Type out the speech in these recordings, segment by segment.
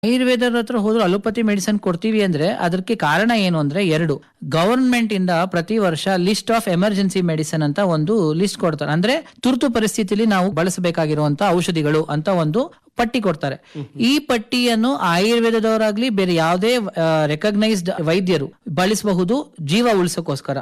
ಆಯುರ್ವೇದದ ಹತ್ರ ಹೋದ್ರು ಅಲೋಪತಿ ಮೆಡಿಸಿನ್ ಕೊಡ್ತೀವಿ ಅಂದ್ರೆ ಅದಕ್ಕೆ ಕಾರಣ ಏನು ಅಂದ್ರೆ ಎರಡು ಗವರ್ಮೆಂಟ್ ಇಂದ ಪ್ರತಿ ವರ್ಷ ಲಿಸ್ಟ್ ಆಫ್ ಎಮರ್ಜೆನ್ಸಿ ಮೆಡಿಸಿನ್ ಅಂತ ಒಂದು ಲಿಸ್ಟ್ ಕೊಡ್ತಾರೆ ಅಂದ್ರೆ ತುರ್ತು ಪರಿಸ್ಥಿತಿಯಲ್ಲಿ ನಾವು ಬಳಸಬೇಕಾಗಿರುವಂತ ಔಷಧಿಗಳು ಅಂತ ಒಂದು ಪಟ್ಟಿ ಕೊಡ್ತಾರೆ ಈ ಪಟ್ಟಿಯನ್ನು ಆಯುರ್ವೇದದವರಾಗ್ಲಿ ಬೇರೆ ಯಾವುದೇ ರೆಕಗ್ನೈಸ್ಡ್ ವೈದ್ಯರು ಬಳಸಬಹುದು ಜೀವ ಉಳಿಸೋಕೋಸ್ಕರ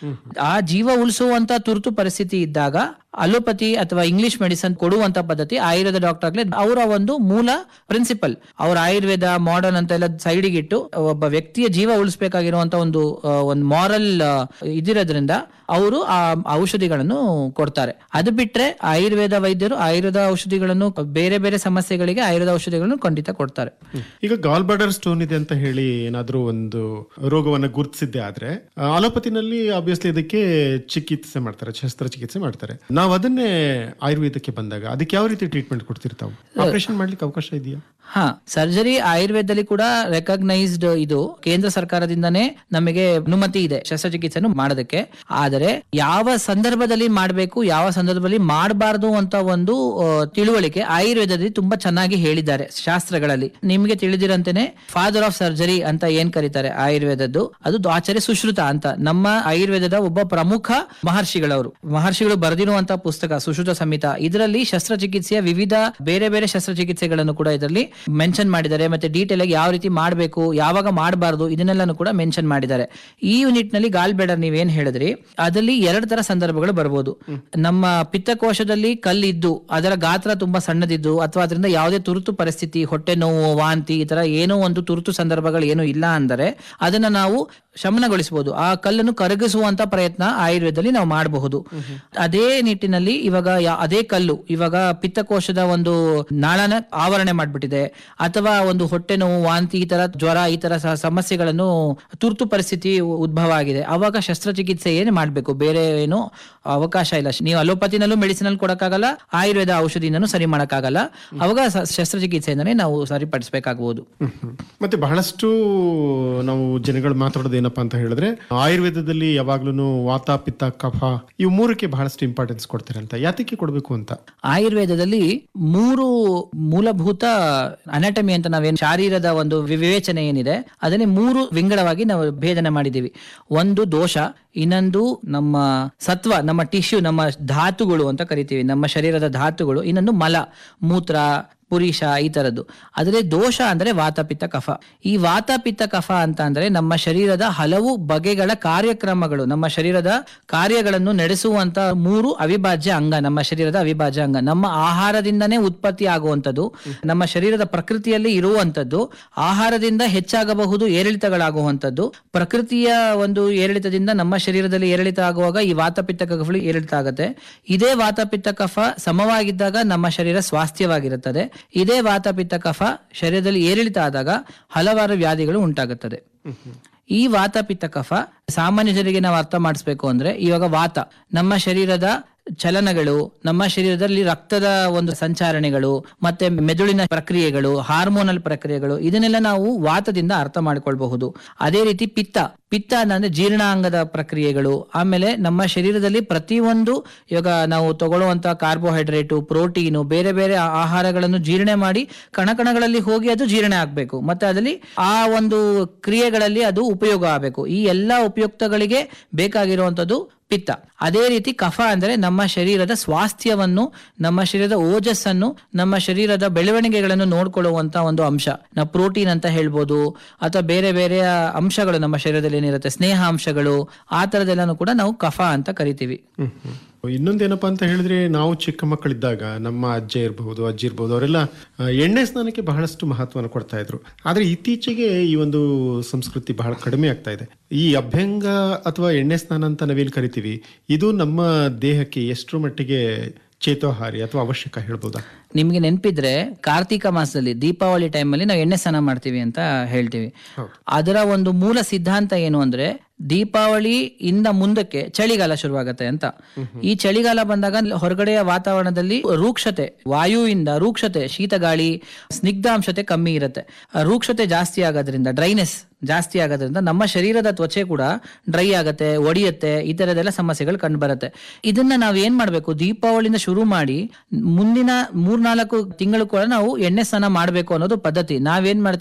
ಆ ಜೀವ ಉಳಿಸುವಂತ ತುರ್ತು ಪರಿಸ್ಥಿತಿ ಇದ್ದಾಗ ಅಲೋಪತಿ ಅಥವಾ ಇಂಗ್ಲಿಷ್ ಮೆಡಿಸಿನ್ ಕೊಡುವಂತ ಪದ್ಧತಿ ಆಯುರ್ವೇದ ಡಾಕ್ಟರ್ ಆಗ್ಲಿ ಅವರ ಒಂದು ಮೂಲ ಪ್ರಿನ್ಸಿಪಲ್ ಅವ್ರ ಆಯುರ್ವೇದ ಮಾಡರ್ನ್ ಅಂತ ಎಲ್ಲ ಸೈಡಿಗೆ ಇಟ್ಟು ಒಬ್ಬ ವ್ಯಕ್ತಿಯ ಜೀವ ಉಳಿಸಬೇಕಾಗಿರುವಂತ ಒಂದು ಆ, ಒಂದು ಮಾರಲ್ ಇದಿರೋದ್ರಿಂದ ಅವರು ಆ ಔಷಧಿಗಳನ್ನು ಕೊಡ್ತಾರೆ ಅದು ಬಿಟ್ರೆ ಆಯುರ್ವೇದ ವೈದ್ಯರು ಆಯುರ್ವೇದ ಔಷಧಿಗಳನ್ನು ಬೇರೆ ಬೇರೆ ಸಮಸ್ಯೆಗಳಿಗೆ ಆಯುರ್ವೇದ ಔಷಧಿಗಳನ್ನು ಖಂಡಿತ ಕೊಡ್ತಾರೆ ಈಗ ಗಾಲ್ ಬಾರ್ಡರ್ ಸ್ಟೋನ್ ಇದೆ ಅಂತ ಹೇಳಿ ಏನಾದ್ರೂ ಒಂದು ರೋಗವನ್ನ ಗುರುತಿಸಿದ್ದೆ ಆದ್ರೆ ಆ, ಅಲೋಪತಿನಲ್ಲಿ ಆಬ್ವಿಯಸ್ಲಿ ಇದಕ್ಕೆ ಚಿಕಿತ್ಸೆ ಮಾಡ್ತಾರೆ ಶಸ್ತ್ರಚಿಕಿತ್ಸೆ ಮಾಡ್ತಾರೆ ನಾವು ಅದನ್ನೇ ಆಯುರ್ವೇದಕ್ಕೆ ಬಂದಾಗ ಅದಕ್ಕೆ ಯಾವ ರೀತಿ ಟ್ರೀಟ್ಮೆಂಟ್ ಕೊಡ್ತಿರ್ತಾವೆ ಆಪರೇಷನ್ ಮಾಡ್ಲಿಕ್ಕೆ ಅವಕಾಶ ಇದೆಯಾ ಹಾ ಸರ್ಜರಿ ಆಯುರ್ವೇದದಲ್ಲಿ ಕೂಡ ರೆಕಗ್ನೈಸ್ಡ್ ಇದು ಕೇಂದ್ರ ಸರ್ಕಾರದಿಂದನೇ ನಮಗೆ ಅನುಮತಿ ಇದೆ ಶಸ್ತ್ರಚಿಕಿತ್ಸೆಯನ್ನು ಮಾಡೋದಕ್ಕೆ ಆದರೆ ಯಾವ ಸಂದರ್ಭದಲ್ಲಿ ಮಾಡಬೇಕು ಯಾವ ಸಂದರ್ಭದಲ್ಲಿ ಮಾಡಬಾರ್ದು ಅಂತ ಒಂದು ಆ, ತಿಳುವಳಿಕೆ ಆಯುರ್ವೇದದಲ್ಲಿ ತುಂಬಾ ಚೆನ್ನಾಗಿ ಹೇಳಿದ್ದಾರೆ ಶಾಸ್ತ್ರಗಳಲ್ಲಿ ನಿಮಗೆ ತಿಳಿದಿರಂತೆನೆ ಫಾದರ್ ಆಫ್ ಸರ್ಜರಿ ಅಂತ ಏನ್ ಕರೀತಾರೆ ಆಯುರ್ವೇದದ್ದು ಅದು ಆಚಾರ್ಯ ಸುಶ್ರುತ ಅಂತ ನಮ್ಮ ಆಯುರ್ವೇದದ ಒಬ್ಬ ಪ್ರಮುಖ ಮಹರ್ಷಿಗಳವರು ಮಹರ್ಷಿಗಳು ಬರೆದಿರುವಂತ ಪುಸ್ತಕ ಸುಶ್ರುತ ಸಂಹಿತ ಇದರಲ್ಲಿ ಶಸ್ತ್ರಚಿಕಿತ್ಸೆಯ ವಿವಿಧ ಬೇರೆ ಬೇರೆ ಶಸ್ತ್ರಚಿಕಿತ್ಸೆಗಳನ್ನು ಕೂಡ ಇದರಲ್ಲಿ ಮೆನ್ಷನ್ ಮಾಡಿದ್ದಾರೆ ಮತ್ತೆ ಡೀಟೇಲ್ ಆಗಿ ಯಾವ ರೀತಿ ಮಾಡಬೇಕು ಯಾವಾಗ ಮಾಡಬಾರ್ದು ಇದನ್ನೆಲ್ಲಾನು ಕೂಡ ಮೆನ್ಷನ್ ಮಾಡಿದ್ದಾರೆ ಈ ಯೂನಿಟ್ ನಲ್ಲಿ ಗಾಲ್ ಬೇಡರ್ ನೀವೇನ್ ಹೇಳಿದ್ರಿ ಅದರಲ್ಲಿ ಎರಡು ತರ ಸಂದರ್ಭಗಳು ಬರ್ಬೋದು ನಮ್ಮ ಪಿತ್ತಕೋಶದಲ್ಲಿ ಕಲ್ಲಿದ್ದು ಅದರ ಗಾತ್ರ ತುಂಬಾ ಸಣ್ಣದಿದ್ದು ಅಥವಾ ಅದರಿಂದ ಯಾವುದೇ ತುರ್ತು ಪರಿಸ್ಥಿತಿ ಹೊಟ್ಟೆ ನೋವು ವಾಂತಿ ಈ ತರ ಏನೋ ಒಂದು ತುರ್ತು ಸಂದರ್ಭಗಳು ಏನು ಇಲ್ಲ ಅಂದರೆ ಅದನ್ನ ನಾವು ಶಮನಗೊಳಿಸಬಹುದು ಆ ಕಲ್ಲನ್ನು ಕರಗಿಸುವಂತ ಪ್ರಯತ್ನ ಆಯುರ್ವೇದದಲ್ಲಿ ನಾವು ಮಾಡಬಹುದು ಅದೇ ನಿಟ್ಟಿನಲ್ಲಿ ಇವಾಗ ಯಾ- ಅದೇ ಕಲ್ಲು ಇವಾಗ ಪಿತ್ತಕೋಶದ ಒಂದು ನಾಳನ ಆವರಣೆ ಮಾಡ್ಬಿಟ್ಟಿದೆ ಅಥವಾ ಒಂದು ಹೊಟ್ಟೆ ನೋವು ವಾಂತಿ ಈ ತರ ಜ್ವರ ಈ ತರ ಸ- ಸಮಸ್ಯೆಗಳನ್ನು ತುರ್ತು ಪರಿಸ್ಥಿತಿ ಉ- ಉದ್ಭವ ಆಗಿದೆ ಅವಾಗ ಶಸ್ತ್ರಚಿಕಿತ್ಸೆ ಏನು ಮಾಡಬೇಕು ಬೇರೆ ಏನು ಅವಕಾಶ ಇಲ್ಲ ನೀವು ಅಲೋಪತಿನಲ್ಲೂ ಮೆಡಿಸಿನಲ್ ಕೊಡಕ್ಕಾಗಲ್ಲ ಆಯುರ್ವೇದ ಔಷಧಿಯಿಂದನೂ ಸರಿ ಮಾಡಕ್ಕಾಗಲ್ಲ ಅವಾಗ ಸ- ಶಸ್ತ್ರಚಿಕಿತ್ಸೆಯಿಂದನೇ ನಾವು ಸರಿಪಡಿಸಬೇಕಾಗಬಹುದು ಹ್ಮ್, ಹ್ಮ್. ಮತ್ತೆ ಬಹಳಷ್ಟು ನಾವು ಜನಗಳು ಮಾತಾಡೋದು ಏನಪ್ಪಾ ಅಂತ ಹೇಳಿದ್ರೆ ಆಯುರ್ವೇದದಲ್ಲಿ ಯಾವಾಗ್ಲೂ ವಾತ ಪಿತ್ತ ಕಫ ಇವು ಮೂರಕ್ಕೆ ಬಹಳಷ್ಟು ಇಂಪಾರ್ಟೆನ್ಸ್ ಕೊಡ್ತಾರೆ ಅಂತ ಯಾತಕ್ಕೆ ಕೊಡ್ಬೇಕು ಅಂತ ಆಯುರ್ವೇದದಲ್ಲಿ ಮೂರು ಮೂಲಭೂತ ಅನಾಟಮಿ ಅಂತ ನಾವೇನು ಶಾರೀರದ ಒಂದು ವಿವೇಚನೆ ಏನಿದೆ ಅದನ್ನೇ ಮೂರು ವಿಂಗಡವಾಗಿ ನಾವು ಭೇದನೆ ಮಾಡಿದ್ದೀವಿ ಒಂದು ದೋಷ ಇನ್ನೊಂದು ನಮ್ಮ ಸತ್ವ ನಮ್ಮ ಟಿಶ್ಯೂ ನಮ್ಮ ಧಾತುಗಳು ಅಂತ ಕರಿತೀವಿ ನಮ್ಮ ಶರೀರದ ಧಾತುಗಳು ಇನ್ನೊಂದು ಮಲ ಮೂತ್ರ ಪುರೀಶ ಈ ತರದ್ದು ಅದರಲ್ಲಿ ದೋಷ ಅಂದ್ರೆ ವಾತಪಿತ್ತ ಕಫ ಈ ವಾತಪಿತ್ತ ಕಫ ಅಂತ ಅಂದ್ರೆ ನಮ್ಮ ಶರೀರದ ಹಲವು ಬಗೆಗಳ ಕಾರ್ಯಕ್ರಮಗಳು ನಮ್ಮ ಶರೀರದ ಕಾರ್ಯಗಳನ್ನು ನಡೆಸುವಂತ ಮೂರು ಅವಿಭಾಜ್ಯ ಅಂಗ ನಮ್ಮ ಶರೀರದ ಅವಿಭಾಜ್ಯ ಅಂಗ ನಮ್ಮ ಆಹಾರದಿಂದನೇ ಉತ್ಪತ್ತಿ ಆಗುವಂಥದ್ದು ನಮ್ಮ ಶರೀರದ ಪ್ರಕೃತಿಯಲ್ಲಿ ಇರುವಂತದ್ದು ಆಹಾರದಿಂದ ಹೆಚ್ಚಾಗಬಹುದು ಏರಿಳಿತಗಳಾಗುವಂಥದ್ದು ಪ್ರಕೃತಿಯ ಒಂದು ಏರಿಳಿತದಿಂದ ನಮ್ಮ ಶರೀರದಲ್ಲಿ ಏರಿಳಿತ ಆಗುವಾಗ ಈ ವಾತಪಿತ್ತ ಕಫಗಳು ಏರಿಳಿತ ಆಗುತ್ತೆ ಇದೇ ವಾತಪಿತ್ತ ಕಫ ಸಮವಾಗಿದ್ದಾಗ ನಮ್ಮ ಶರೀರ ಸ್ವಾಸ್ಥ್ಯವಾಗಿರುತ್ತದೆ ಇದೇ ವಾತಪಿತ್ತ ಕಫ ಶರೀರದಲ್ಲಿ ಏರಿಳಿತ ಆದಾಗ ಹಲವಾರು ವ್ಯಾಧಿಗಳು ಉಂಟಾಗುತ್ತದೆ ಈ ವಾತಪಿತ್ತ ಕಫ ಸಾಮಾನ್ಯ ಜನರಿಗೆ ನಾವು ಅರ್ಥ ಮಾಡಿಸ್ಬೇಕು ಅಂದ್ರೆ ಇವಾಗ ವಾತ ನಮ್ಮ ಶರೀರದ ಚಲನಗಳು ನಮ್ಮ ಶರೀರದಲ್ಲಿ ರಕ್ತದ ಒಂದು ಸಂಚಾರಣೆಗಳು ಮತ್ತೆ ಮೆದುಳಿನ ಪ್ರಕ್ರಿಯೆಗಳು ಹಾರ್ಮೋನಲ್ ಪ್ರಕ್ರಿಯೆಗಳು ಇದನ್ನೆಲ್ಲ ನಾವು ವಾತದಿಂದ ಅರ್ಥ ಮಾಡ್ಕೊಳ್ಬಹುದು ಅದೇ ರೀತಿ ಪಿತ್ತ ಪಿತ್ತ ಅಂದ್ರೆ ಜೀರ್ಣಾಂಗದ ಪ್ರಕ್ರಿಯೆಗಳು ಆಮೇಲೆ ನಮ್ಮ ಶರೀರದಲ್ಲಿ ಪ್ರತಿಯೊಂದು ಇವಾಗ ನಾವು ತಗೊಳ್ಳುವಂತ ಕಾರ್ಬೋಹೈಡ್ರೇಟು ಪ್ರೋಟೀನು ಬೇರೆ ಬೇರೆ ಆ- ಆಹಾರಗಳನ್ನು ಜೀರ್ಣೆ ಮಾಡಿ ಕಣಕಣಗಳಲ್ಲಿ ಹೋಗಿ ಅದು ಜೀರ್ಣ ಆಗ್ಬೇಕು ಮತ್ತೆ ಅದರಲ್ಲಿ ಆ ಒಂದು ಕ್ರಿಯೆಗಳಲ್ಲಿ ಅದು ಉಪಯೋಗ ಆಗಬೇಕು ಈ ಎಲ್ಲಾ ಉಪಯುಕ್ತಗಳಿಗೆ ಬೇಕಾಗಿರುವಂತದ್ದು ಪಿತ್ತ ಅದೇ ರೀತಿ ಕಫ ಅಂದ್ರೆ ನಮ್ಮ ಶರೀರದ ಸ್ವಾಸ್ಥ್ಯವನ್ನು ನಮ್ಮ ಶರೀರದ ಓಜಸ್ಸನ್ನು ನಮ್ಮ ಶರೀರದ ಬೆಳವಣಿಗೆಗಳನ್ನು ನೋಡ್ಕೊಳ್ಳುವಂತ ಒಂದು ಅಂಶ ನಾವು ಪ್ರೋಟೀನ್ ಅಂತ ಹೇಳ್ಬೋದು ಅಥವಾ ಬೇರೆ ಬೇರೆ ಅಂಶಗಳು ನಮ್ಮ ಶರೀರದಲ್ಲಿ ಏನಿರುತ್ತೆ ಸ್ನೇಹ ಅಂಶಗಳು ಆ ತರದೆಲ್ಲಾನು ಕೂಡ ನಾವು ಕಫ ಅಂತ ಕರಿತೀವಿ ಹ್ಮ್, ಹ್ಮ್. ಇನ್ನೊಂದೇನಪ್ಪಾ ಅಂತ ಹೇಳಿದ್ರೆ ನಾವು ಚಿಕ್ಕ ಮಕ್ಕಳಿದ್ದಾಗ ನಮ್ಮ ಅಜ್ಜ ಇರಬಹುದು ಅಜ್ಜಿ ಇರಬಹುದು ಅವರೆಲ್ಲ ಆ, ಎಣ್ಣೆ ಸ್ನಾನಕ್ಕೆ ಬಹಳಷ್ಟು ಮಹತ್ವನ ಕೊಡ್ತಾ ಇದ್ರು ಆದ್ರೆ ಇತ್ತೀಚೆಗೆ ಈ ಒಂದು ಸಂಸ್ಕೃತಿ ಬಹಳ ಕಡಿಮೆ ಆಗ್ತಾ ಇದೆ ಈ ಅಭ್ಯಂಗ ಅಥವಾ ಎಣ್ಣೆ ಸ್ನಾನ ಅಂತ ನಾವೇನ್ ಕರಿತೀವಿ ಇದು ನಮ್ಮ ದೇಹಕ್ಕೆ ಎಷ್ಟರ ಮಟ್ಟಿಗೆ ಚೇತೋಹಾರಿ ಅಥವಾ ಅವಶ್ಯಕ ಹೇಳ್ಬೋದಾ ನಿಮ್ಗೆ ನೆನಪಿದ್ರೆ ಕಾರ್ತಿಕ ಮಾಸದಲ್ಲಿ ದೀಪಾವಳಿ ಟೈಮಲ್ಲಿ ನಾವು ಎಣ್ಣೆ ಸ್ನಾನ ಮಾಡ್ತೀವಿ ಅಂತ ಹೇಳ್ತೀವಿ ಅದರ ಒಂದು ಮೂಲ ಸಿದ್ಧಾಂತ ಏನು ಅಂದ್ರೆ ದೀಪಾವಳಿ ಇಂದ ಮುಂದಕ್ಕೆ ಚಳಿಗಾಲ ಶುರುವಾಗತ್ತೆ ಅಂತ ಈ ಚಳಿಗಾಲ ಬಂದಾಗ ಹೊರಗಡೆಯ ವಾತಾವರಣದಲ್ಲಿ ರೂಕ್ಷತೆ ವಾಯುವಿಂದ ರೂಕ್ಷತೆ ಶೀತ ಗಾಳಿ ಸ್ನಿಗ್ಧಾಂಶತೆ ಕಮ್ಮಿ ಇರುತ್ತೆ ಆ ರೂಕ್ಷತೆ ಜಾಸ್ತಿ ಆಗೋದ್ರಿಂದ ಡ್ರೈನೆಸ್ ಜಾಸ್ತಿ ಆಗೋದ್ರಿಂದ ನಮ್ಮ ಶರೀರದ ತ್ವಚೆ ಕೂಡ ಡ್ರೈ ಆಗತ್ತೆ ಒಡೆಯುತ್ತೆ ಈ ತರದೆಲ್ಲ ಸಮಸ್ಯೆಗಳು ಕಂಡು ಬರುತ್ತೆ ಇದನ್ನ ನಾವು ಏನ್ ಮಾಡ್ಬೇಕು ದೀಪಾವಳಿಯಿಂದ ಶುರು ಮಾಡಿ ಮುಂದಿನ ಮೂರ್ನಾಲ್ಕು ತಿಂಗಳು ಕೂಡ ನಾವು ಎಣ್ಣೆ ಸ್ನಾನ ಮಾಡಬೇಕು ಅನ್ನೋದು ಪದ್ಧತಿ ನಾವೇನ್ ಮಾಡ್ತೀವಿ